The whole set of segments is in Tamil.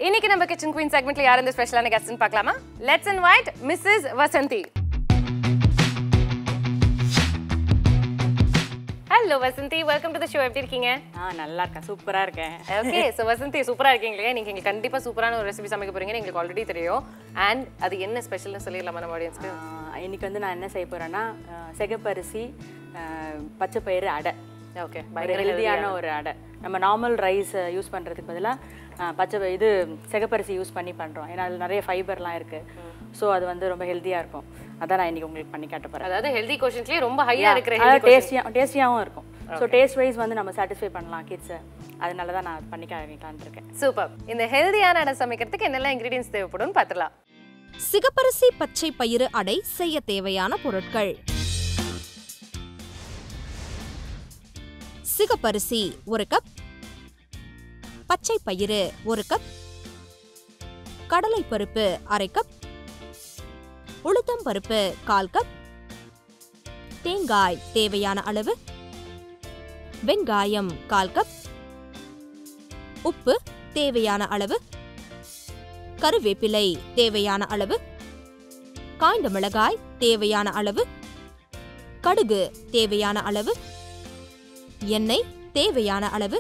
இன்னைக்கு நம்ம கிச்சன் குயின் செக்மெண்ட்ல யார் இந்த ஸ்பெஷலான கெஸ்ட்னு பார்க்கலாமா let's invite Mrs Vasanthi hello Vasanthi welcome to the show எப்படி இருக்கீங்க ஆ நல்லா இருக்கேன் சூப்பராக இருக்கேன் ஓகே ஸோ வசந்தி சூப்பரா இருக்கீங்க இல்லையா நீங்க எங்களுக்கு கண்டிப்பா சூப்பரான ஒரு ரெசிபி சமைக்க போறீங்கன்னு எங்களுக்கு ஆல்ரெடி தெரியும் அண்ட் அது என்ன ஸ்பெஷல்னு சொல்லிடலாமா நம்ம ஆடியன்ஸ்க்கு ஆ, இன்னைக்கு வந்து நான் என்ன செய்ய போறேன்னா ஆ, சிகப்பரிசி ஆ, பச்சை பயிறு அடை ஓகே ஒரு ஹெல்தியான ஒரு அடை நம்ம நார்மல் ரைஸ் யூஸ் பண்ணுறதுக்கு பதிலாக பச்சை ப- இது சிகப்பரிசி யூஸ் பண்ணி பண்ணுறோம் ஏன்னா அதில் நிறைய ஃபைபர்லாம் இருக்குது ஸோ அது வந்து ரொம்ப ஹெல்த்தியாக இருக்கும் அதான் நான் இன்னைக்கு உங்களுக்கு பண்ணி காட்ட போகிறேன் அதாவது ஹெல்தி கொஷன்ஸ்லயே ரொம்ப ஹையா இருக்கிற அதாவது healthy quotient. டேஸ்டியாக டேஸ்டியாகவும் இருக்கும் ஸோ டேஸ்ட் வைஸ் வந்து நம்ம சாட்டிஸ்ஃபை பண்ணலாம் கிட்ஸை அதனால தான் நான் அது பண்ணி காமிக்கலான்னு இருக்கேன் சூப்பர் இந்த ஹெல்தியான அடை சமைக்கிறதுக்கு என்னெல்லாம் இன்கிரீடியன்ஸ் தேவைப்படும்னு பார்த்துலாம் சிகப்பரிசி பச்சை பயிறு அடை செய்ய தேவையான பொருட்கள் சிகப்பரிசி ஒரு கப் பச்சை பயிறு ஒரு கப் கடலை பருப்பு அரை கப் உளுத்தம் பருப்பு கால் கப் தேங்காய் தேவையான அளவு வெங்காயம் கால் கப் உப்பு தேவையான அளவு கருவேப்பிலை தேவையான அளவு காய்ந்த மிளகாய் தேவையான அளவு கடுகு தேவையான அளவு எண்ணெய் தேவையான அளவு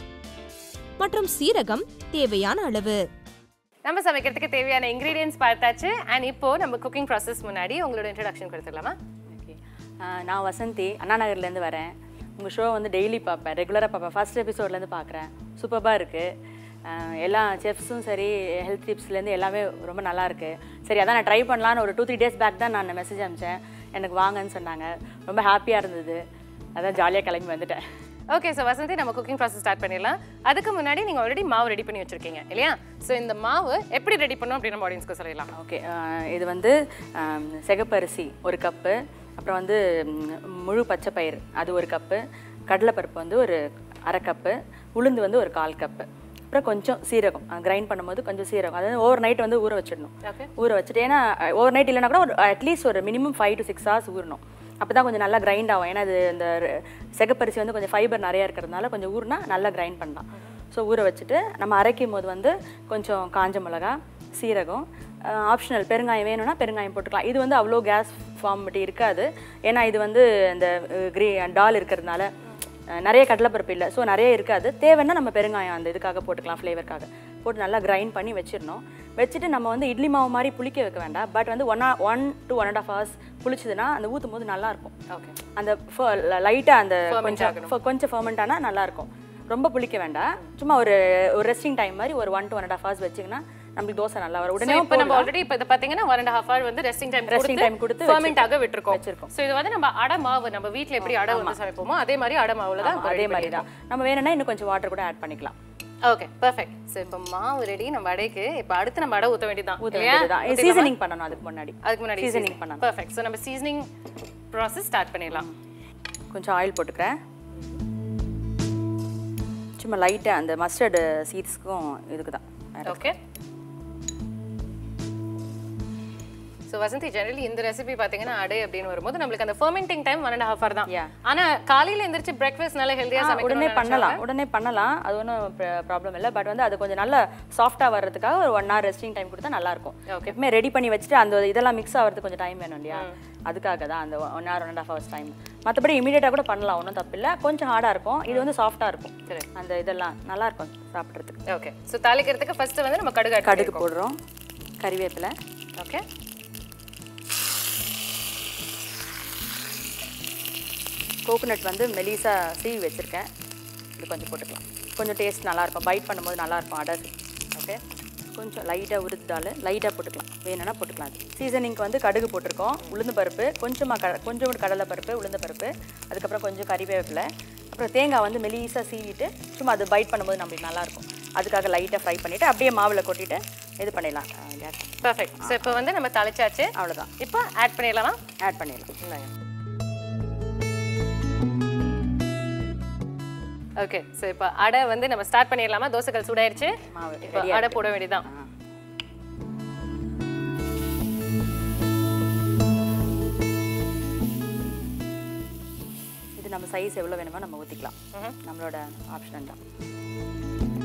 மற்றும் சீரகம் தேவையான அளவு நம்ம சமைக்கிறதுக்கு தேவையான இன்கிரீடியன்ஸ் பார்த்தாச்சு அண்ட் இப்போ நம்ம குக்கிங் ப்ராசஸ் முன்னாடி உங்களோட இன்ட்ரடக்ஷன் கொடுத்துடலாமா ஓகே நான் வசந்தி அண்ணா நகர்லேருந்து வரேன் உங்கள் ஷோ வந்து டெய்லி பார்ப்பேன் ரெகுலராக பார்ப்பேன் ஃபர்ஸ்ட் எபிசோட்லேருந்து பார்க்குறேன் சூப்பராக இருக்குது எல்லா செஃப்ஸும் சரி ஹெல்த் டிப்ஸ்லேருந்து எல்லாமே ரொம்ப நல்லா இருக்கு சரி அதான் நான் ட்ரை பண்ணலான்னு ஒரு டூ த்ரீ டேஸ் பேக் தான் நான் மெசேஜ் அனுப்பிச்சேன் எனக்கு வாங்கன்னு சொன்னாங்க ரொம்ப ஹாப்பியாக இருந்தது அதான் ஜாலியாக கிளம்பி வந்துட்டேன் ஓகே ஸோ வசந்தி நம்ம குக்கிங் ப்ராசஸ் ஸ்டார்ட் பண்ணிடலாம் அதுக்கு முன்னாடி நீங்கள் ஆல்ரெடி மாவு ரெடி பண்ணி வச்சிருக்கீங்க இல்லையா ஸோ இந்த மாவு எப்படி ரெடி பண்ணணும் அப்படின்னு நம்ம ஆடியன்ஸ்க்கு சொல்லிடலாம் ஓகே இது வந்து ஆம், சிகப்பரிசி ஒரு கப்பு அப்புறம் வந்து ம், முழு பச்சை பயிறு அது ஒரு கப்பு கடலைப்பருப்பு வந்து ஒரு அரை கப்பு உளுந்து வந்து ஒரு கால் கப்பு அப்புறம் கொஞ்சம் சீரகம் கிரைண்ட் பண்ணும்போது கொஞ்சம் சீரகம் அதாவது ஓவர் நைட் வந்து ஊற வச்சிடணும் ஓகே ஊற வச்சுட்டு ஏன்னா ஓவர் நைட் இல்லைனா கூட ஒரு அட்லீஸ்ட் ஒரு minimum five to six hours ஊறணும் அப்போ தான் கொஞ்சம் நல்லா கிரைண்ட் ஆகும் ஏன்னா இது இந்த ர- சிகப்பரிசி வந்து கொஞ்சம் ஃபைபர் நிறையா இருக்கிறதுனால கொஞ்சம் ஊறினா நல்லா கிரைண்ட் பண்ணலாம் ஸோ ஊற வச்சுட்டு நம்ம அரைக்கும் போது வந்து கொஞ்சம் காஞ்ச மிளகா சீரகம் ஆப்ஷனல் பெருங்காயம் வேணும்னா பெருங்காயம் போட்டுக்கலாம் இது வந்து அவ்வளோ கேஸ் ஃபார்மிட்டி இருக்காது ஏன்னா இது வந்து இந்த கிரீ டால் இருக்கிறதுனால அஹ் நிறைய கடலைப்பருப்பு இல்லை ஸோ நிறைய இருக்காது தேவைன்னா நம்ம பெருங்காயம் அந்த இதுக்காக போட்டுக்கலாம் ஃப்ளேவருக்காக போட்டு நல்லா கிரைண்ட் பண்ணி வச்சிடணும் வச்சுட்டு நம்ம வந்து இட்லி மாவு மாதிரி புளிக்க வைக்க வேண்டாம் பட் வந்து one one to one and half hours புளிச்சதுன்னா அந்த ஊற்றும் போது நல்லா இருக்கும் ஓகே அந்த லைட்டாக அந்த கொஞ்சம் ஃப- கொஞ்சம் ஃபர்மெண்ட் ஆனால் நல்லாயிருக்கும் ரொம்ப புளிக்க வேண்டாம் சும்மா ஒரு ஒரு ரெஸ்டிங் டைம் மாதிரி ஒரு one to one and half hours வச்சிங்கன்னா நம்மளுக்கு தோசை நல்லா வரும் உடனே இப்போ நம்ம ஆல்ரெடி இப்போ இதை பார்த்தீங்கன்னா ஒன் அண்ட் ஹாஃப் ஹவர் வந்து ரெஸ்டிங் டைம் Resting time கொடுத்து ஃபர்மெண்ட் ஆக விட்டுருக்கோம் வச்சிருக்கோம். ஸோ இது வந்து நம்ம அடை மாவு நம்ம வீட்டில் எப்படி அடை வந்து சமைப்போமோ அதே மாதிரி அடை மாவுல தான் அதே மாதிரி தான் நம்ம வேணும்னா இன்னும் கொஞ்சம் வாட்டர் கூட ஆட் பண்ணிக்கலாம் ஓகே பர்ஃபெக்ட் ஸோ இப்போ மாவு ரெடி நம்ம அடைக்கு இப்போ அடுத்து நம்ம அடை ஊற்ற வேண்டியதான் ஊற்ற வேண்டியதுதான் சீசனிங் பண்ணணும் அதுக்கு முன்னாடி அதுக்கு முன்னாடி Seasoning பண்ணணும். பர்ஃபெக்ட் ஸோ நம்ம சீசனிங் ப்ராசஸ் ஸ்டார்ட் பண்ணிடலாம் கொஞ்சம் ஆயில் போட்டுக்கிறேன் சும்மா லைட்டாக அந்த மஸ்டர்டு சீட்ஸ்க்கும் இதுக்கு தான் ஓகே ஸோ வசந்தி ஜெனரலி இந்த ரெசிபி பார்த்தீங்கன்னா அடை அப்படின்னு வரும்போது நம்மளுக்கு அந்த fermenting time one and half hour தான் Yeah. ஆனா காலையில எந்திரிச்சு பிரேக்ஃபாஸ்ட் நல்லா ஹெல்தியாக உடனே சமைக்கணும் பண்ணலாம் உடனே பண்ணலாம் அது ஒன்றும் ப்ராப்ளம் இல்லை பட் வந்து அது கொஞ்சம் நல்லா சாஃப்டாக வர்றதுக்காக ஒரு ஒன் ஹவர் ரெஸ்டிங் டைம் கொடுத்தா நல்லா இருக்கும் எப்பவுமே ரெடி பண்ணி வச்சுட்டு அந்த இதெல்லாம் மிக்ஸ் ஆகிறதுக்கு கொஞ்சம் டைம் வேணும் இல்லையா அதுக்காக தான் அந்த one hour one and half hours time மற்றபடி இமீடியட்டாக கூட பண்ணலாம் ஒன்றும் தப்பு இல்லை கொஞ்சம் ஹார்டாக இருக்கும் இது வந்து சாஃப்டாக இருக்கும் சரி. அந்த இதெல்லாம் நல்லா இருக்கும் சாப்பிட்றதுக்கு ஓகே ஸோ தாளிக்கிறதுக்கு ஃபர்ஸ்ட் வந்து நம்ம கடுகு add கடுகு போடுறோம் கறிவேப்பிலை ஓகே கோகோனட் வந்து மெலிசா சீவி வச்சுருக்கேன் இது கொஞ்சம் போட்டுக்கலாம் கொஞ்சம் டேஸ்ட் நல்லாயிருக்கும் பைட் பண்ணும்போது நல்லாயிருக்கும் அடை ஓகே கொஞ்சம் லைட்டாக உருத்தால் லைட்டாக போட்டுக்கலாம் வேணும்னா போட்டுக்கலாம் அது சீசனிங்க்கு வந்து கடுகு போட்டிருக்கோம் உளுந்து பருப்பு கொஞ்சமாக க கொஞ்சோண்டு கடலை பருப்பு உளுந்து பருப்பு அதுக்கப்புறம் கொஞ்சம் கறிவேப்பிலை அப்புறம் தேங்காய் வந்து மெலிசாக சீவிட்டு சும்மா அது பைட் பண்ணும்போது நம்மளுக்கு நல்லாயிருக்கும் அதுக்காக லைட்டாக ஃப்ரை பண்ணிவிட்டு அப்படியே மாவில் கொட்டிட்டு இது பண்ணிடலாம் கேஸ் பர்ஃபெக்ட் ஸோ இப்போ வந்து நம்ம தாளிச்சாச்சு அவ்வளோதான் இப்போ ஆட் பண்ணிடலாமா ஆட் பண்ணிடலாம் இந்தாங்க ஓகே ஸோ இப்போ அடை வந்து நம்ம ஸ்டார்ட் பண்ணிடலாமா தோசைகள் சூடாயிருச்சு மாவு இப்போ அடை போட வேண்டியதுதான் ஆ. இது நம்ம சைஸ் எவ்வளோ வேணுமோ நம்ம ஊற்றிக்கலாம் நம்மளோட ஆப்ஷன் தான்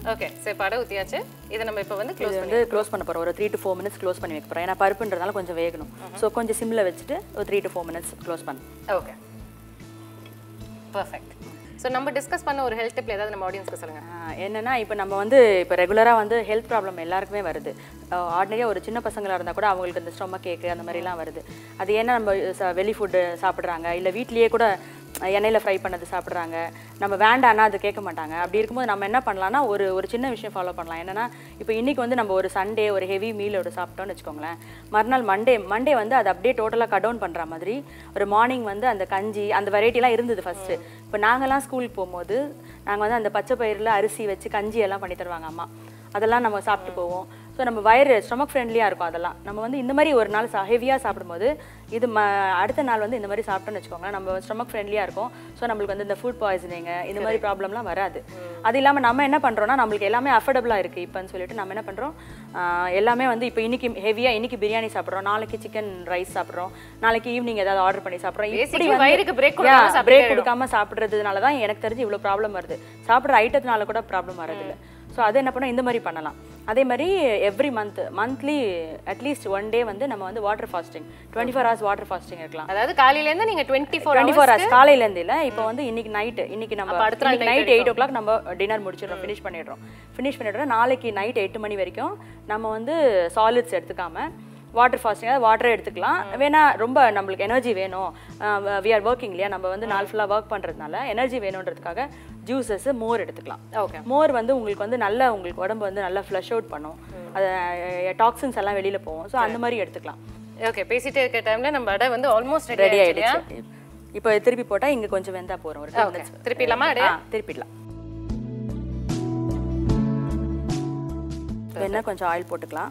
ஓகே சரி இப்போ அடை ஊற்றியாச்சு இதை நம்ம இப்போ வந்து இது க்ளோஸ் வந்து க்ளோஸ் பண்ண போகிறோம் ஒரு three to four minutes close பண்ணி வைக்க போகிறோம் ஏன்னா பருப்புன்றதால கொஞ்சம் வேகணும் ஸோ கொஞ்சம் சிம்மில் வச்சுட்டு ஒரு three to four minutes close பண்ணு ஓகே பர்ஃபெக்ட் ஸோ நம்ம டிஸ்கஸ் பண்ண ஒரு ஹெல்த் டிப்ல ஏதாவது நம்ம ஆடியன்ஸ்க்கு சொல்லுங்க ஆஹ் என்னன்னா இப்போ நம்ம வந்து இப்போ ரெகுலராக வந்து ஹெல்த் ப்ராப்ளம் எல்லாருக்குமே வருது ஆர்டினரியாக ஒரு சின்ன பசங்களாக இருந்தால் கூட அவங்களுக்கு இந்த ஸ்டொமக் கேக்கு அந்த மாதிரிலாம் வருது அது ஏன்னா நம்ம ச- வெளி ஃபுட்டு சாப்பிட்றாங்க இல்லை வீட்லேயே கூட எண்ணெயில் ஃப்ரை பண்ணது சாப்பிட்றாங்க நம்ம வேண்டான்னா அது கேட்க மாட்டாங்க அப்படி இருக்கும்போது நம்ம என்ன பண்ணலாம்னா ஒரு ஒரு சின்ன விஷயம் ஃபாலோ பண்ணலாம் என்னன்னா இப்போ இன்னைக்கு வந்து நம்ம ஒரு சண்டே ஒரு ஹெவி மீலோட சாப்பிட்டோம்னு வச்சுக்கோங்களேன் மறுநாள் மண்டே மண்டே வந்து அதை அப்படியே டோட்டலாக கட் டவுன் பண்ணுற மாதிரி ஒரு மார்னிங் வந்து அந்த கஞ்சி அந்த வெரைட்டிலாம் இருந்தது ஃபஸ்ட்டு இப்போ நாங்கள்லாம் ஸ்கூலுக்கு போகும்போது நாங்கள் வந்து அந்த பச்சை பயிரில் அரிசி வச்சு கஞ்சி எல்லாம் பண்ணி தருவாங்க அம்மா அதெல்லாம் நம்ம சாப்பிட்டு போவோம் ஸோ நம்ம வயிறு ஸ்டொமக் ஃப்ரெண்ட்லியாக இருக்கும் அதெல்லாம் நம்ம வந்து இந்த மாதிரி ஒரு நாள் சா ஹெவியாக சாப்பிடும்போது இது ம அடுத்த நாள் வந்து இந்த மாதிரி சாப்பிட்டோம்னு வச்சுக்கோங்களேன் நம்ம ஸ்டொமக் ஃப்ரெண்ட்லியாக இருக்கும் ஸோ நம்மளுக்கு வந்து இந்த ஃபுட் பாய்சனிங் இந்த மாதிரி ப்ராப்ளம்லாம் வராது அது இல்லாமல் நம்ம என்ன பண்ணுறோம்னா நம்மளுக்கு எல்லாமே அஃபோர்டபுளாக இருக்குது இப்போன்னு சொல்லிட்டு நம்ம என்ன பண்ணுறோம் எல்லாமே வந்து இப்போ இன்னைக்கு ஹெவியாக இன்னைக்கு பிரியாணி சாப்பிட்றோம் நாளைக்கு சிக்கன் ரைஸ் சாப்பிட்றோம் நாளைக்கு ஈவினிங் ஏதாவது ஆர்டர் பண்ணி சாப்பிட்றோம் Basically வயிறுக்கு break கொடுக்காம சாப்பிட்டே பிரேக் கொடுக்காம சாப்பிட்றதுனால தான் எனக்கு தெரிஞ்சு இவ்வளோ ப்ராப்ளம் வருது சாப்பிட்ற ஐட்டத்தினால கூட ப்ராப்ளம் வரதில்ல ஸோ அது என்ன பண்ணோம் இந்த மாதிரி பண்ணலாம் அதே மாதிரி every month monthly at least one day வந்து நம்ம வந்து water fasting twenty four hours water fasting இருக்கலாம் அதாவது காலையில இருந்து நீங்க twenty four twenty four hours காலையில இருந்து இல்ல இப்போ வந்து இன்னைக்கு நைட் இன்னைக்கு நம்ம அப்ப அடுத்த நாள் இன்னைக்கு நைட் எயிட் ஓ கிளாக் நம்ம டின்னர் முடிச்சிடுறோம் ஃபினிஷ் பண்ணிடுறோம் ஃபினிஷ் பண்ணிடுறோம் நாளைக்கு நைட் எட்டு மணி வரைக்கும் நம்ம வந்து சாலிட்ஸ் எடுத்துக்காம வாட்டர் ஃபாஸ்டிங் அதாவது வாட்டரே எடுத்துக்கலாம் வேணா ரொம்ப நம்மளுக்கு எனர்ஜி வேணும் வி ஆர் ஒர்க்கிங் இல்லையா நம்ம வந்து நாள் ஃபுல்லாக ஒர்க் பண்ணுறதுனால எனர்ஜி வேணுன்றதுக்காக ஜூஸஸ் மோர் எடுத்துக்கலாம் ஓகே மோர் வந்து உங்களுக்கு வந்து நல்ல உங்களுக்கு உடம்பு வந்து நல்லா ஃப்ளஷ் அவுட் பண்ணும் அது டாக்ஸின்ஸ் எல்லாம் வெளியில போகும் ஸோ அந்த மாதிரி எடுத்துக்கலாம் ஓகே பேசிட்டே இருக்க டைம்ல நம்ம அடை வந்து ஆல்மோஸ்ட் ரெடி ரெடி ஆயிடுச்சு ஆயிடுச்சு இப்போ திருப்பி போட்டா இங்க கொஞ்சம் வெந்தா போறோம் ஒரு two Okay. minutes. திருப்பிடலாமா அடைய? ஆ திருப்பிடலாம் வேணா கொஞ்சம் ஆயில் போட்டுக்கலாம்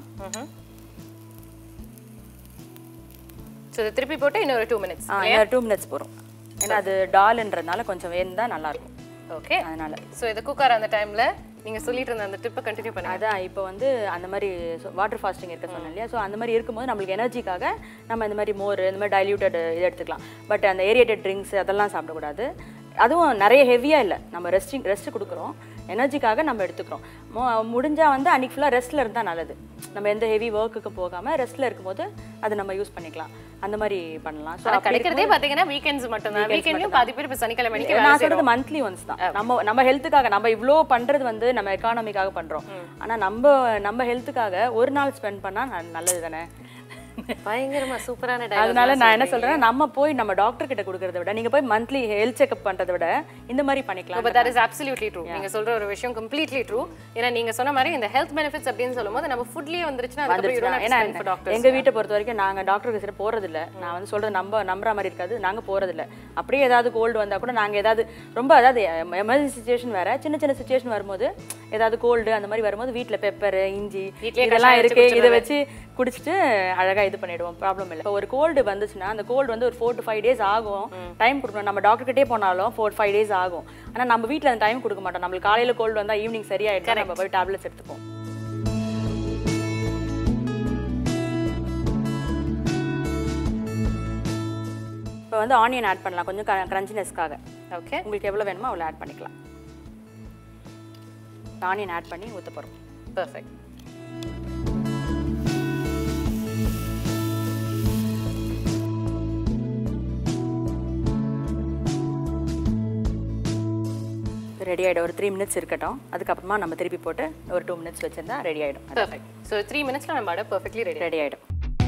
ஸோ இதை திருப்பி போட்டு இன்னொரு டூ மினிட்ஸ் ஆ இன்னொரு டூ மினிட்ஸ் போறோம் ஏன்னா அது டால்ன்றதுனால கொஞ்சம் வெந்தா நல்லா இருக்கும் ஓகே அதனால ஸோ இதை குக்கர் அந்த டைம்ல நீங்க சொல்லிட்டு இருந்த அந்த டிப்பை கண்டினியூ பண்ணுங்க அதான் இப்போ வந்து அந்த மாதிரி வாட்டர் ஃபாஸ்டிங் இருக்க சொன்னேன் இல்லையா ஸோ அந்த மாதிரி இருக்கும்போது நம்மளுக்கு எனர்ஜிக்காக நம்ம இந்த மாதிரி மோர் இந்த மாதிரி டைல்யூட்டட் இது எடுத்துக்கலாம் பட் அந்த ஏரியேட்டட் ட்ரிங்க்ஸ் அதெல்லாம் சாப்பிடக்கூடாது அதுவும் நிறைய ஹெவியாக இல்லை நம்ம ரெஸ்டிங் ரெஸ்ட் கொடுக்குறோம் எனர்ஜிக்காக நம்ம எடுத்துக்கிறோம் மு- முடிஞ்சா வந்து அன்னைக்கு ஃபுல்லாக ரெஸ்ட்டில் இருந்தால் நல்லது நம்ம எந்த ஹெவி ஒர்க்குக்கு போகாமல் ரெஸ்ட்டில் இருக்கும்போது அதை நம்ம யூஸ் பண்ணிக்கலாம் அந்த மாதிரி பண்ணலாம் ஸோ ஆனா கிடைக்கிறதே பாத்தீங்கன்னா வீக்கெண்ட்ஸ் மட்டும் தான் வீக்கெண்ட்லயும் பாதி பேர் இப்போ சனிக்கிழமை அன்னைக்கு வேலை நான் சொல்றது மந்த்லி ஒன்ஸ் தான் நம்ம நம்ம ஹெல்த்துக்காக நம்ம இவ்ளோ பண்றது வந்து நம்ம எக்கானமிக்காக பண்றோம் ஆனா நம்ம நம்ம ஹெல்த்துக்காக ஒரு நாள் ஸ்பெண்ட் பண்ணா ந- நல்லது தானே பயங்கரமா சூப்பரான அதனால நான் என்ன சொல்றேன் நம்ம போய் நம்ம டாக்டர் கிட்ட கொடுக்கறத விட நீங்க போய் மந்த்லி ஹெல்த் செக்அப் பண்றதை விட இந்த மாதிரி பண்ணிக்கலாம் but that is absolutely true நீங்க சொல்ற ஒரு விஷயம் கம்ப்ளீட்லி ட்ரூ ஏன்னா நீங்க சொன்ன மாதிரி இந்த ஹெல்த் பெனிஃபிட்ஸ் அப்படின்னு சொல்லும்போது நம்ம ஃபுட்லயே வந்துருச்சுன்னா அதுக்கப்புறம் you don't have to ஏன்னா spend for doctors. எங்க வீட்டை பொறுத்த வரைக்கும் நாங்க டாக்டருக்கு கிட்ட போறது இல்ல நான் வந்து சொல்றது நம்ப நம்புற மாதிரி இருக்காது நாங்க போறது இல்ல அப்படியே ஏதாவது கோல்டு வந்தா கூட நாங்க ஏதாவது ரொம்ப அதாவது எமர்ஜென்சி சுச்சுவேஷன் வேற சின்ன சின்ன சுச்சுவேஷன் வரும்போது ஏதாவது கோல்டு அந்த மாதிரி வரும்போது வீட்ல பெப்பர் இஞ்சி வீட்லயே இதெல்லாம் கஷாயம் இருக்கு வச்சு இதை வச்சு குடிச்சிட்டு அழகா இது பண்ணிடுவோம் ப்ராப்ளம் இல்லை இப்போ ஒரு கோல்டு வந்துச்சுன்னா அந்த கோல்டு வந்து ஒரு ஃபோர் டு ஃபைவ் டேஸ் ஆகும் டைம் கொடுக்கணும் நம்ம டாக்டர் கிட்டே போனாலும் ஃபோர் ஃபைவ் டேஸ் ஆகும் ஆனா நம்ம வீட்ல அந்த டைம் கொடுக்க மாட்டோம் நம்மளுக்கு காலையில கோல்டு வந்தா ஈவினிங் சரியாயிடும் நம்ம போய் டேப்லெட்ஸ் எடுத்துப்போம் இப்போ வந்து ஆனியன் ஆட் பண்ணலாம் கொஞ்சம் கிரன்ச்சினஸ்க்காக ஓகே உங்களுக்கு எவ்வளோ வேணுமோ அவ்வளோ ஆட் பண்ணிக்கலாம் ஆனியன் ஆட் பண்ணி ஊற்ற போகிறோம் பெர்ஃபெக்ட் ரெடி ஆகிடும் ஒரு த்ரீ மினிட்ஸ் இருக்கட்டும் அதுக்கப்புறமா நம்ம திருப்பி போட்டு ஒரு டூ மினிட்ஸ் வச்சிருந்தா ரெடி ஆகிடும் பெர்ஃபெக்ட் ஸோ த்ரீ மினிட்ஸ்ல நம்ம அடை பெர்ஃபெக்ட்லி ரெடி ரெடி ஆகிடும்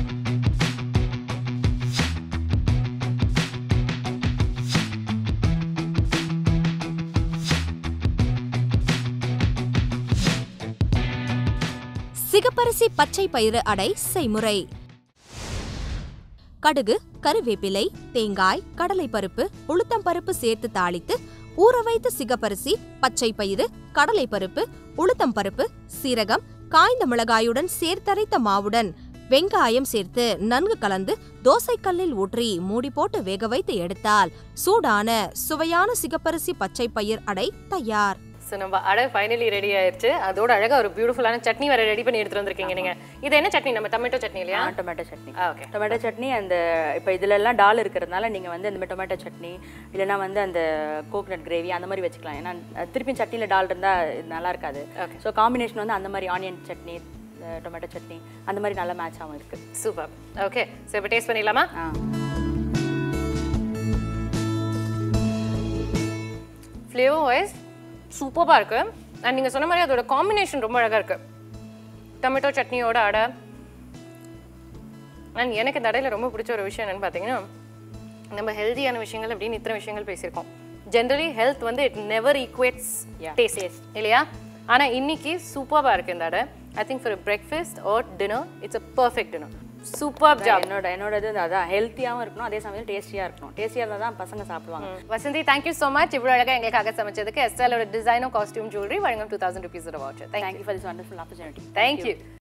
சிகப்பரிசி பச்சை பயிறு அடை செய்முறை கடுகு கருவேப்பிலை தேங்காய் கடலைப்பருப்பு உளுத்தம்பருப்பு சேர்த்து தாளித்து ஊற வைத்த சிகப்பரிசி பச்சை பயிறு கடலைப்பருப்பு உளுத்தம்பருப்பு சீரகம் காய்ந்த மிளகாயுடன் சேர்த்தரைத்த மாவுடன் வெங்காயம் சேர்த்து நன்கு கலந்து தோசைக்கல்லில் ஊற்றி மூடி போட்டு வேக வைத்து எடுத்தால் சூடான சுவையான சிகப்பரிசி பச்சை பயிர் அடை தயார் ஸோ நம்ம அடை ஃபைனலி ரெடி ஆயிருச்சு அதோட அழகா ஒரு பியூட்டிஃபுல்லான சட்னி வேற ரெடி பண்ணி எடுத்துட்டு வந்திருக்கீங்க நீங்க இது என்ன சட்னி நம்ம டொமேட்டோ சட்னி இல்லையா tomato chutney okay tomato chutney அந்த இப்போ இதுல எல்லாம் டால் இருக்கிறதுனால நீங்கள் வந்து இந்த மாதிரி டொமேட்டோ சட்னி இல்லைன்னா வந்து அந்த கோகனட் கிரேவி அந்த மாதிரி வச்சுக்கலாம் ஏன்னா அஹ், திருப்பி சட்னியில் டால் இருந்தால் இது நல்லா இருக்காது Okay. ஸோ காம்பினேஷன் வந்து அந்த மாதிரி ஆனியன் சட்னி டொமேட்டோ சட்னி அந்த மாதிரி நல்ல மேட்ச் ஆகும் இருக்கு சூப்பர் ஓகே ஸோ இப்போ டேஸ்ட் பண்ணிடலாமா ஆ ஃப்ளேவர் வைஸ் சூப்பராக இருக்கு அண்ட் நீங்கள் சொன்ன மாதிரி அதோட காம்பினேஷன் ரொம்ப அழகாக இருக்கு டொமேட்டோ சட்னியோட அடை அண்ட் எனக்கு இந்த அடையில் ரொம்ப பிடிச்ச ஒரு விஷயம் என்னன்னு பார்த்தீங்கன்னா நம்ம ஹெல்தியான விஷயங்கள் அப்படின்னு இத்தனை விஷயங்கள் பேசியிருக்கோம் ஜென்ரலி ஹெல்த் வந்து it never equates Yeah. Taste இல்லையா ஆனால் இன்னைக்கு சூப்பராக இருக்கு இந்த அடை I think for breakfast or dinner it's a perfect dinner super job என்னோட என்னோட இது வந்து அதான் ஹெல்த்தியாகவும் இருக்கணும் அதே சமயம் டேஸ்டியாக இருக்கணும் டேஸ்டியாக இருந்தால் தான் பசங்க சாப்பிடுவாங்க வசந்தி தேங்க்யூ ஸோ மச் இவ்வளோ அழகாக எங்களுக்காக சமைச்சதுக்கு எஸ்எலோட டிசைனோ காஸ்டியூம் ஜுவல்லரி வழங்கும் two thousand rupees voucher thank thank you for this wonderful opportunity thank you